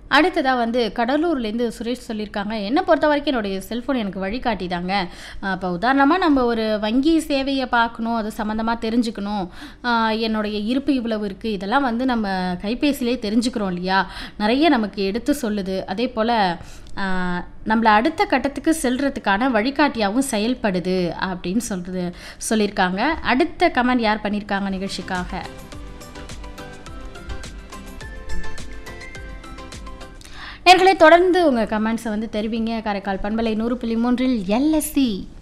அடுத்ததாக வந்து கடலூர்லேருந்து சுரேஷ் சொல்லியிருக்காங்க என்னை பொறுத்த வரைக்கும் என்னுடைய செல்ஃபோன் எனக்கு வழிகாட்டி தாங்க இப்போ உதாரணமாக நம்ம ஒரு வங்கி சேவையை பார்க்கணும் அது சம்மந்தமாக தெரிஞ்சுக்கணும் ஆஹ் என்னுடைய இருப்பு இவ்வளவு இருக்குது இதெல்லாம் வந்து நம்ம கைபேசியிலே தெரிஞ்சுக்கிறோம் இல்லையா நிறைய நமக்கு எடுத்து சொல்லுது அதே போல் நம்மளை அடுத்த கட்டத்துக்கு செல்றதுக்கான வழிகாட்டியாகவும் செயல்படுது அப்படின்னு சொல்கிறது சொல்லியிருக்காங்க அடுத்த கமெண்ட் யார் பண்ணியிருக்காங்க நிகழ்ச்சிக்காக நேர்களை தொடர்ந்து உங்கள் கமெண்ட்ஸை வந்து தெரிவிங்க காரைக்கால் பண்பலை நூறு புள்ளி மூன்றில் எல்எஸ்சி